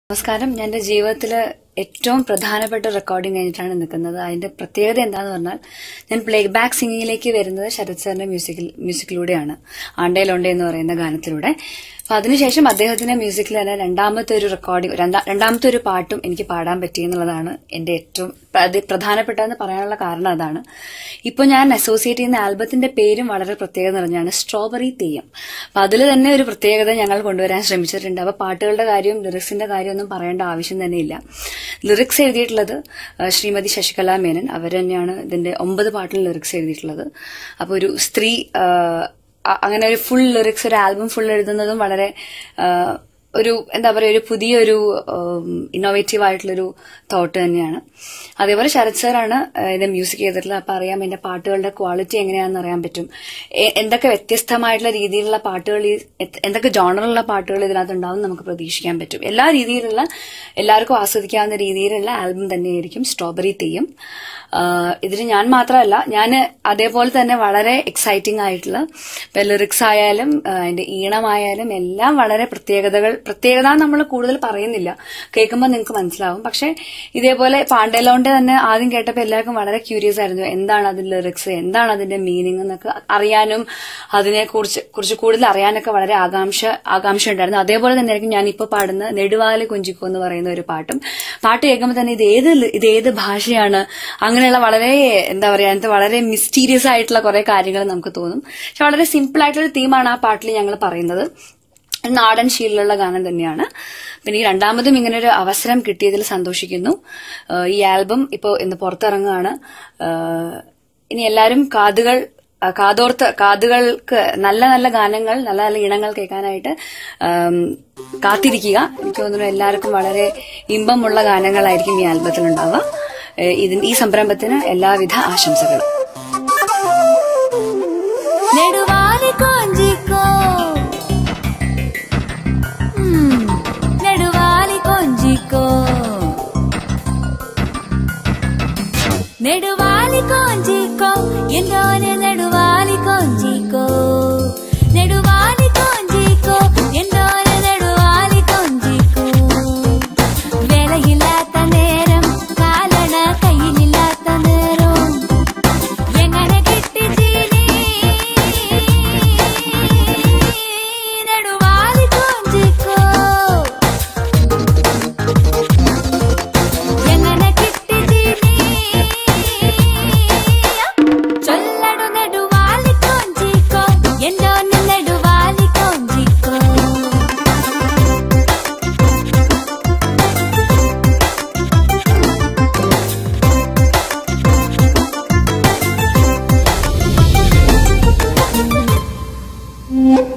നമസ്കാരം ഞാൻ എന്റെ ജീവിതത്തില് ഏറ്റവും പ്രധാനപ്പെട്ട റെക്കോർഡിംഗ് കഴിഞ്ഞിട്ടാണ് നിൽക്കുന്നത് അതിന്റെ പ്രത്യേകത എന്താന്ന് പറഞ്ഞാൽ ഞാൻ പ്ലേ ബാക്ക് സിംഗിങ്ങിലേക്ക് വരുന്നത് ശരത് സാറിന്റെ മ്യൂസിക്കിൽ മ്യൂസിക്കിലൂടെയാണ് ആണ്ടേലോണ്ടേ എന്ന് പറയുന്ന ഗാനത്തിലൂടെ അപ്പൊ അതിനുശേഷം അദ്ദേഹത്തിന്റെ മ്യൂസിക്കിൽ തന്നെ രണ്ടാമത്തെ ഒരു റെക്കോർഡിംഗ് രണ്ടാമത്തെ ഒരു പാട്ടും എനിക്ക് പാടാൻ പറ്റി എന്നുള്ളതാണ് എന്റെ ഏറ്റവും പ്രധ- പ്രധാനപ്പെട്ടതെന്ന് പറയാനുള്ള കാരണം അതാണ് ഇപ്പൊ ഞാൻ അസോസിയേറ്റ് ചെയ്യുന്ന ആൽബത്തിന്റെ പേരും വളരെ പ്രത്യേകത നിറഞ്ഞാണ് സ്ട്രോബെറി തെയ്യം അപ്പൊ അതിൽ തന്നെ ഒരു പ്രത്യേകത ഞങ്ങൾ കൊണ്ടുവരാൻ ശ്രമിച്ചിട്ടുണ്ട് അപ്പൊ പാട്ടുകളുടെ കാര്യവും ലിറിക്സിന്റെ കാര്യമൊന്നും പറയേണ്ട ആവശ്യം തന്നെയില്ല ലിറിക്സ് എഴുതിയിട്ടുള്ളത് ആ, ശ്രീമതി ശശികല മേനൻ അവർ തന്നെയാണ് ഇതിന്റെ ഒമ്പത് പാട്ടിൽ ലിറിക്സ് എഴുതിയിട്ടുള്ളത് അപ്പൊ ഒരു സ്ത്രീ ആ, അ- അങ്ങനെ ഒരു ഫുൾ ലിറിക്സ് ഒരു ആൽബം ഫുൾ എഴുതുന്നതും വളരെ ആ, ഒരു എന്താ പറയുക ഒരു പുതിയൊരു ഇന്നോവേറ്റീവ് ആയിട്ടുള്ളൊരു തോട്ട് തന്നെയാണ് അതേപോലെ ശരത് സാറാണ് ഇത് മ്യൂസിക് ചെയ്തിട്ടുള്ളത് അപ്പൊ അറിയാം എന്റെ പാട്ടുകളുടെ ക്വാളിറ്റി എങ്ങനെയാണെന്ന് അറിയാൻ പറ്റും എ- എന്തൊക്കെ വ്യത്യസ്തമായിട്ടുള്ള രീതിയിലുള്ള പാട്ടുകൾ ഈ എ- എന്തൊക്കെ ജോണറുള്ള പാട്ടുകൾ ഇതിനകത്ത് ഉണ്ടാവും നമുക്ക് പ്രതീക്ഷിക്കാൻ പറ്റും എല്ലാ രീതിയിലുള്ള എല്ലാവർക്കും ആസ്വദിക്കാവുന്ന രീതിയിലുള്ള ആൽബം തന്നെയായിരിക്കും സ്ട്രോബെറി തെയ്യം ഇതിന് ഞാൻ മാത്രമല്ല ഞാൻ അതേപോലെ തന്നെ വളരെ എക്സൈറ്റിംഗ് ആയിട്ടുള്ള ഇപ്പൊ ലിറിക്സ് ആയാലും ആ, അതിന്റെ ഈണമായാലും എല്ലാം വളരെ പ്രത്യേകതകൾ പ്രത്യേകത നമ്മൾ കൂടുതൽ പറയുന്നില്ല കേൾക്കുമ്പോൾ നിങ്ങൾക്ക് മനസ്സിലാവും പക്ഷെ ഇതേപോലെ പാണ്ഡേലോന്റെ തന്നെ ആദ്യം കേട്ടപ്പോൾ എല്ലാവർക്കും വളരെ ക്യൂരിയസ് ആയിരുന്നു എന്താണ് അതിന്റെ ലിറിക്സ് എന്താണ് അതിന്റെ മീനിങ് എന്നൊക്കെ അറിയാനും അതിനെ കുറിച്ച് കുറിച്ച് കൂടുതൽ അറിയാനൊക്കെ വളരെ ആകാംക്ഷ ആകാംക്ഷ ഉണ്ടായിരുന്നു അതേപോലെ തന്നെ ആയിരിക്കും ഞാൻ ഇപ്പോൾ പാടുന്ന നെടുവാല് കുഞ്ചിക്കോ എന്ന് പറയുന്ന ഒരു പാട്ടും പാട്ട് കേൾക്കുമ്പോൾ തന്നെ ഇത് ഏത് ലി- ഇത് ഏത് ഭാഷയാണ് അങ്ങനെയുള്ള വളരെ എന്താ പറയാ അതിനകത്ത് വളരെ മിസ്റ്റീരിയസ് ആയിട്ടുള്ള കുറെ കാര്യങ്ങൾ നമുക്ക് തോന്നും പക്ഷെ വളരെ സിമ്പിൾ ആയിട്ടുള്ള തീമാണ് ആ പാട്ടിൽ ഞങ്ങൾ പറയുന്നത് നാടൻ ശീലമുള്ള ഗാനം തന്നെയാണ് പിന്നെ ഈ രണ്ടാമതും ഇങ്ങനെ ഒരു അവസരം കിട്ടിയതിൽ സന്തോഷിക്കുന്നു ഏഹ് ഈ ആൽബം ഇപ്പോൾ ഇന്ന് പുറത്തിറങ്ങുകയാണ് ഏഹ് ഇനി എല്ലാവരും കാതുകൾ ആ, കാതോർത്ത് കാതുകൾക്ക് നല്ല നല്ല ഗാനങ്ങൾ നല്ല നല്ല ഇണങ്ങൾ കേൾക്കാനായിട്ട് ആം, കാത്തിരിക്കുക എനിക്ക് തോന്നുന്നു എല്ലാവർക്കും വളരെ ഇമ്പമുള്ള ഗാനങ്ങളായിരിക്കും ഈ ആൽബത്തിൽ ഉണ്ടാവുക ഏഹ് ഇതിന് ഈ സംരംഭത്തിന് എല്ലാവിധ ആശംസകളും നെടുവാലി കൊഞ്ചിക്കോ ഉം, നെടുവാലി കൊഞ്ചിക്കോ നെടുവാലി കൊഞ്ചിക്കോ എന്തോന് നെടുവാലി കൊഞ്ചിക്കോ നെടുവാലി കൊഞ്ചിക്കോ എന്തോന് നെടുവാലി കൊഞ്ചിക്കോ വേലയില്ലാത്ത നേരം കാലണ കയ്യിലില്ലാത്ത നേരം എങ്ങനെ കിട്ടി ജീനി നെടുവാലി കൊഞ്ചിക്കോ എങ്ങനെ കിട്ടി ജീനി ചൊല്ലടു നെടുവാലി കൊഞ്ചിക്കോ എന്തോ നെടുവാലി കൊഞ്ചിക്കോ Thank